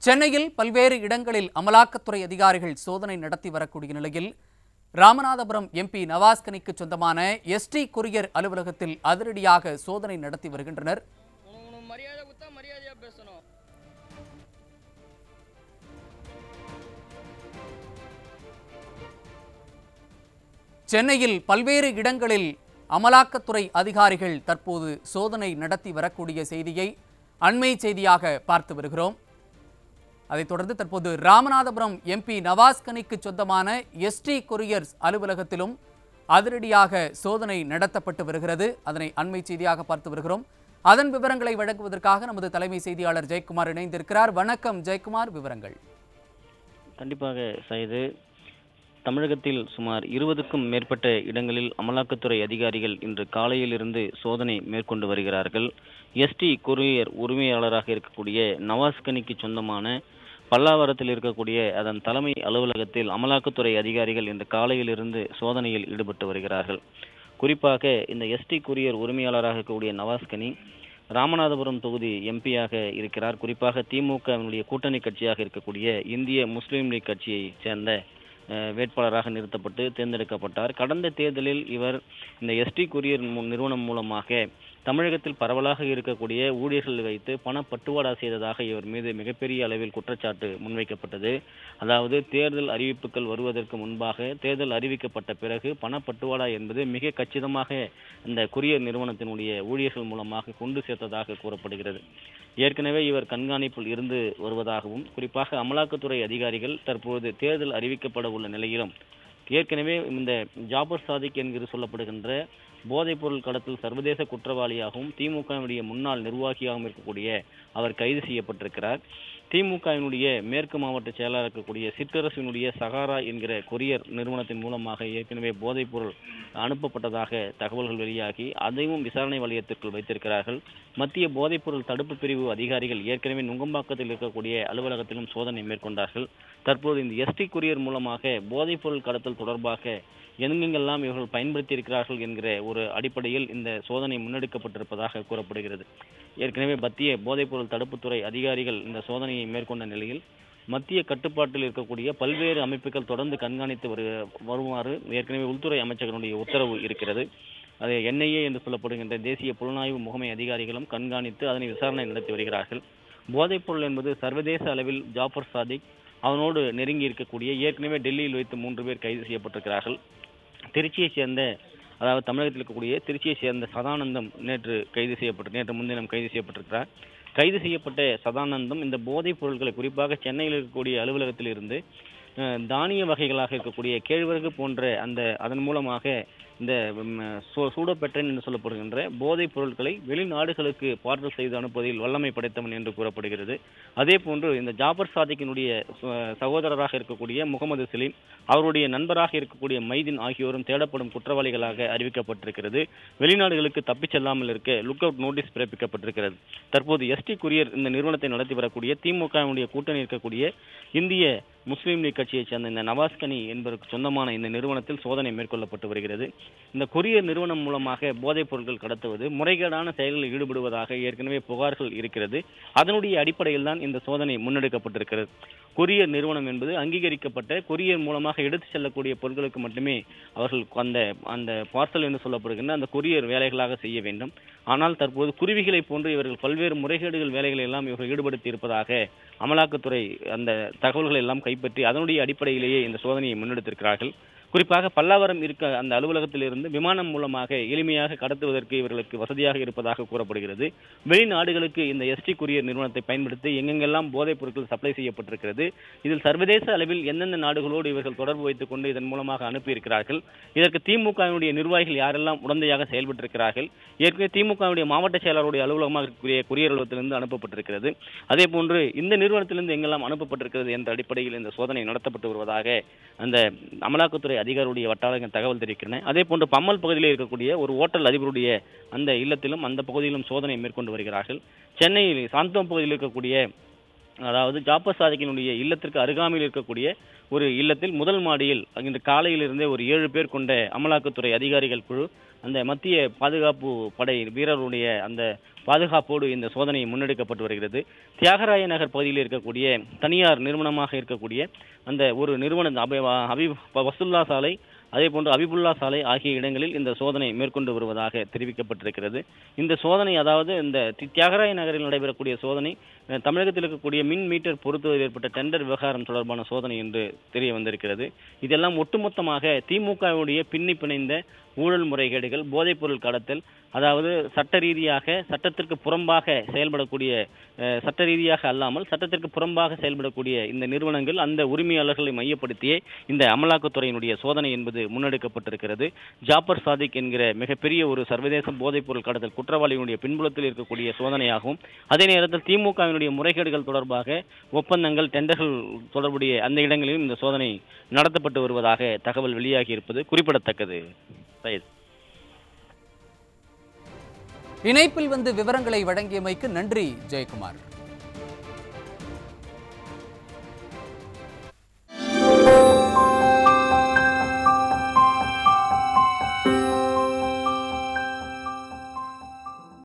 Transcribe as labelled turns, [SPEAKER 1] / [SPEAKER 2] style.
[SPEAKER 1] சென்னையில் பல்வேறு இடங்களில் அமலாக்கத்துறை அதிகாரிகள் சோதனை நடத்தி வரக்கூடிய நிலையில் ராமநாதபுரம் எம்பி நவாஸ்கனிக்கு சொந்தமான எஸ்டி கொரியர் அலுவலகத்தில் அதிரடியாக சோதனை நடத்தி வருகின்றனர்
[SPEAKER 2] உனக்கு உனக்கு மரியாதை கொடுத்தா மரியாதையா பேசணும்
[SPEAKER 1] சென்னையில் பல்வேறு இடங்களில் அமலாக்கத்துறை அதிகாரிகள் தற்போது சோதனை நடத்தி வரக்கூடிய செய்தியை அண்மை செய்தியாக பார்த்து வருகிறோம் அதைத் தொடர்ந்து தற்போது ராமநாதபுரம் எம்பி நவாஸ்கனிக்கு சொந்தமான எஸ்டி கொரியர்ஸ் அலுவலகத்திலும் அதிரடியாக சோதனை நடத்தப்பட்டு வருகிறது அதனை அண்மை செய்தியாக பார்த்து வருகிறோம் அதன் விவரங்களை வழங்குவதற்காக நமது தலைமை செய்தியாளர் ஜெயக்குமார் இணைந்திருக்கிறார் வணக்கம் ஜெயக்குமார் விவரங்கள்
[SPEAKER 3] கண்டிப்பாக சைது தமிழகத்தில் சுமார் இருபதுக்கும் மேற்பட்ட இடங்களில் அமலாக்கத்துறை அதிகாரிகள் இன்று காலையிலிருந்து சோதனை மேற்கொண்டு வருகிறார்கள் எஸ்டி கொரியர் உரிமையாளராக இருக்கக்கூடிய நவாஸ்கனிக்கு சொந்தமான பல்லாவரத்தில் இருக்கக்கூடிய அதன் தலைமை அலுவலகத்தில் அமலாக்கத்துறை அதிகாரிகள் இன்று காலையிலிருந்து சோதனையில் ஈடுபட்டு வருகிறார்கள் குறிப்பாக இந்த எஸ்டி கொரியர் உரிமையாளராக இருக்கக்கூடிய நவாஸ்கனி ராமநாதபுரம் தொகுதி எம்பியாக இருக்கிறார் குறிப்பாக திமுகவினுடைய கூட்டணி கட்சியாக இருக்கக்கூடிய இந்திய முஸ்லீம் லீக் கட்சியை சேர்ந்த அஹ், வேட்பாளராக நிறுத்தப்பட்டு தேர்ந்தெடுக்கப்பட்டார் கடந்த தேர்தலில் இவர் இந்த எஸ்டி கொரியர் மு- நிறுவனம் மூலமாக தமிழகத்தில் பரவலாக இருக்கக்கூடிய ஊழியர்கள் வைத்து பணப்பட்டுவாடா செய்ததாக இவர் மீது மிகப்பெரிய அளவில் குற்றச்சாட்டு முன்வைக்கப்பட்டது அதாவது தேர்தல் அறிவிப்புகள் வருவதற்கு முன்பாக தேர்தல் அறிவிக்கப்பட்ட பிறகு பணப்பட்டுவாடா என்பது மிக கச்சிதமாக இந்த கொரியர் நிறுவனத்தினுடைய ஊழியர்கள் மூலமாக கொண்டு சேர்த்ததாக கூறப்படுகிறது ஏற்கனவே இவர் கண்காணிப்பில் இருந்து வருவதாகவும் குறிப்பாக அமலாக்கத்துறை அதிகாரிகள் தற்போது தேர்தல் அறிவிக்கப்பட உள்ள நிலையிலும் ஏற்கனவே இந்த ஜாபர் சாதிக் என்கிற சொல்லப்படுகின்ற போதைப்பொருள் கடத்தல் சர்வதேச குற்றவாளியாகவும் திமுகவினுடைய முன்னாள் நிர்வாகியாகவும் இருக்கக்கூடிய அவர் கைது செய்யப்பட்டிருக்கிறார் திமுகவினுடைய மேற்கு மாவட்ட செயலாளர் இருக்கக்கூடிய சிற்றரசினுடைய சகாரா என்கிற கொரியர் நிறுவனத்தின் மூலமாக ஏற்கனவே போதைப்பொருள் அனுப்பப்பட்டதாக தகவல்கள் வெளியாகி அதையும் விசாரணை வலயத்திற்குள் வைத்திருக்கிறார்கள் மத்திய போதைப்பொருள் தடுப்பு பிரிவு அதிகாரிகள் ஏற்கனவே நுங்கம்பாக்கத்தில் இருக்கக்கூடிய அலுவலகத்திலும் சோதனை மேற்கொண்டார்கள் தற்போது இந்த எஸ்டி கொரியர் மூலமாக போதைப்பொருள் கடத்தல் தொடர்பாக எங்கெங்கெல்லாம் இவர்கள் பயன்படுத்தி இருக்கிறார்கள் என்கிற ஒரு அடிப்படையில் இந்த சோதனை முன்னெடுக்கப்பட்டிருப்பதாக கூறப்படுகிறது ஏற்கனவே மத்திய போதைப்பொருள் தடுப்புத்துறை அதிகாரிகள் இந்த சோதனையை மேற்கொண்ட நிலையில் மத்திய கட்டுப்பாட்டில் இருக்கக்கூடிய பல்வேறு அமைப்புகள் தொடர்ந்து கண்காணித்து வரு வருமாறு ஏற்கனவே உள்துறை அமைச்சகனுடைய உத்தரவு இருக்கிறது அது என்ஐஏ என்று சொல்லப்படுகின்ற தேசிய புலனாய்வு முகமை அதிகாரிகளும் கண்காணித்து அதனை விசாரணை நடத்தி வருகிறார்கள் போதைப்பொருள் என்பது சர்வதேச அளவில் ஜாஃபர் சாதிக் அவனோடு நெருங்கி இருக்கக்கூடிய ஏற்கனவே டெல்லியில் வைத்து மூன்று பேர் கைது செய்யப்பட்டிருக்கிறார்கள் திருச்சியைச் சேர்ந்த அதாவது தமிழகத்தில் இருக்கக்கூடிய திருச்சியைச் சேர்ந்த சதானந்தம் நேற்று கைது செய்யப்பட்டு நேற்று முன்தினம் கைது செய்யப்பட்டிருக்கிறார் கைது செய்யப்பட்ட சதானந்தம் இந்த போதைப் பொருட்களை குறிப்பாக சென்னையில் இருக்கக்கூடிய அலுவலகத்தில் இருந்து அஹ், தானிய வகைகளாக இருக்கக்கூடிய கேழ்வரகு போன்ற அந்த அதன் மூலமாக இந்த ம், சூ- சூடோபெட்ரைன் என்று சொல்லப்படுகின்ற போதைப் பொருட்களை வெளிநாடுகளுக்கு பார்சல் செய்து அனுப்புவதில் வல்லமை படைத்தவன் என்று கூறப்படுகிறது அதே போன்று இந்த ஜாபர் சாதிக்கினுடைய சு- சகோதரராக இருக்கக்கூடிய முகமது சலீம் அவருடைய நண்பராக இருக்கக்கூடிய மைதீன் ஆகியோரும் தேடப்படும் குற்றவாளிகளாக அறிவிக்கப்பட்டிருக்கிறது வெளிநாடுகளுக்கு தப்பிச் செல்லாமல் இருக்க லுக் அவுட் நோட்டீஸ் பிறப்பிக்கப்பட்டிருக்கிறது தற்போது எஸ்டி குரியர் இந்த நிறுவனத்தை நடத்தி வரக்கூடிய திமுகவினுடைய கூட்டணி இருக்கக்கூடிய இந்திய முஸ்லீம் லீக் கட்சியைச் சேர்ந்த இந்த நவாஸ்கனி என்பதற்கு சொந்தமான இந்த நிறுவனத்தில் சோதனை மேற்கொள்ளப்பட்டு வருகிறது இந்த கொரியர் நிறுவனம் மூலமாக போதைப் பொருட்கள் கடத்துவது முறைகேடான செயலில் ஈடுபடுவதாக ஏற்கனவே புகார்கள் இருக்கிறது அதனுடைய அடிப்படையில் தான் இந்த சோதனை முன்னெடுக்கப்பட்டிருக்கிறது கொரியர் நிறுவனம் என்பது அங்கீகரிக்கப்பட்ட கொரியர் மூலமாக எடுத்து செல்லக்கூடிய பொருட்களுக்கு மட்டுமே அவர்கள் அந்த அந்த பார்சல் என்று சொல்லப்படுகின்ற அந்த கொரியர் வேலைகளாக செய்ய வேண்டும் ஆனால் தற்போது குருவிகளை போன்று இவர்கள் பல்வேறு முறைகேடுகள் வேலைகளை எல்லாம் இவர்கள் ஈடுபடுத்தி இருப்பதாக அமலாக்கத்துறை அந்த தகவல்களை எல்லாம் கைப்பற்றி அதனுடைய அடிப்படையிலேயே இந்த சோதனையை முன்னெடுத்திருக்கிறார்கள் குறிப்பாக பல்லாவரம் இருக்க அந்த அலுவலகத்திலிருந்து விமானம் மூலமாக எளிமையாக கடத்துவதற்கு இவர்களுக்கு வசதியாக இருப்பதாக கூறப்படுகிறது வெளிநாடுகளுக்கு இந்த எஸ்டி கொரியர் நிறுவனத்தை பயன்படுத்தி எங்கெங்கெல்லாம் போதைப் பொருட்கள் சப்ளை செய்யப்பட்டிருக்கிறது இதில் சர்வதேச அளவில் எந்தெந்த நாடுகளோடு இவர்கள் தொடர்பு வைத்துக் கொண்டு இதன் மூலமாக அனுப்பியிருக்கிறார்கள் இதற்கு திமுகவினுடைய நிர்வாகிகள் யாரெல்லாம் உடந்தையாக செயல்பட்டிருக்கிறார்கள் ஏற்கனவே திமுகவுடைய மாவட்ட செயலாளருடைய அலுவலகமாக இருக்கக்கூடிய கொரியர் அலுவலகத்திலிருந்து அனுப்பப்பட்டிருக்கிறது அதே போன்று இந்த நிறுவனத்திலிருந்து எங்கெல்லாம் அனுப்பப்பட்டிருக்கிறது என்ற அடிப்படையில் இந்த சோதனை நடத்தப்பட்டு வருவதாக அந்த அமலாக்கத்துறை அதிகாரியுடைய வட்டாரங்கள் தகவல் தெரிவிக்கின்றன அதே போன்று பம்மல் பகுதியில் இருக்கக்கூடிய ஒரு ஓட்டல் அதிபருடைய அந்த இல்லத்திலும் அந்த பகுதியிலும் சோதனை மேற்கொண்டு வருகிறார்கள் சென்னையில் சாந்தோம் பகுதியில் இருக்கக்கூடிய அதாவது ஜாப்பர் சாதிக்கினுடைய இல்லத்திற்கு அருகாமையில் இருக்கக்கூடிய ஒரு இல்லத்தில் முதல் மாடியில் இன்று காலையிலிருந்தே ஒரு ஏழு பேர் கொண்ட அமலாக்கத்துறை அதிகாரிகள் குழு அந்த மத்திய பாதுகாப்பு படை வீரருடைய அந்த பாதுகாப்போடு இந்த சோதனை முன்னெடுக்கப்பட்டு வருகிறது தியாகராய நகர் பகுதியில் இருக்கக்கூடிய தனியார் நிறுவனமாக இருக்கக்கூடிய அந்த ஒரு நிறுவன அபி அபி வசுல்லா சாலை அதே போன்று அபிபுல்லா சாலை ஆகிய இடங்களில் இந்த சோதனை மேற்கொண்டு வருவதாக தெரிவிக்கப்பட்டிருக்கிறது இந்த சோதனை அதாவது இந்த தி- தியாகராய நகரில் நடைபெறக்கூடிய சோதனை அஹ், தமிழகத்தில் இருக்கக்கூடிய மின் மீட்டர் பொருத்துவதில் ஏற்பட்ட டெண்டர் விவகாரம் தொடர்பான சோதனை என்று தெரிய வந்திருக்கிறது இதெல்லாம் ஒட்டுமொத்தமாக திமுகவுடைய பின்னி பிணைந்த ஊழல் முறைகேடுகள் போதைப்பொருள் கடத்தல் அதாவது சட்ட ரீதியாக சட்டத்திற்கு புறம்பாக செயல்படக்கூடிய அஹ், சட்ட ரீதியாக அல்லாமல் சட்டத்திற்கு புறம்பாக செயல்படக்கூடிய இந்த நிறுவனங்கள் அந்த உரிமையாளர்களை மையப்படுத்தியே இந்த அமலாக்கத்துறையினுடைய சோதனை என்பது முன்னெடுக்கப்பட்டிருக்கிறது ஜாபர் சாதிக் என்கிற மிகப்பெரிய ஒரு சர்வதேச போதைப்பொருள் கடத்தல் குற்றவாளியினுடைய பின்புலத்தில் இருக்கக்கூடிய சோதனையாகும் அதே நேரத்தில் திமுகவினுடைய முறைகேடுகள் தொடர்பாக ஒப்பந்தங்கள் டெண்டர்கள் தொடர்புடைய அந்த இடங்களிலும் இந்த சோதனை நடத்தப்பட்டு வருவதாக தகவல் வெளியாகி இருப்பது குறிப்பிடத்தக்கது சையத்
[SPEAKER 1] இணைப்பில் வந்து விவரங்களை வழங்கியமைக்கு நன்றி ஜெயக்குமார்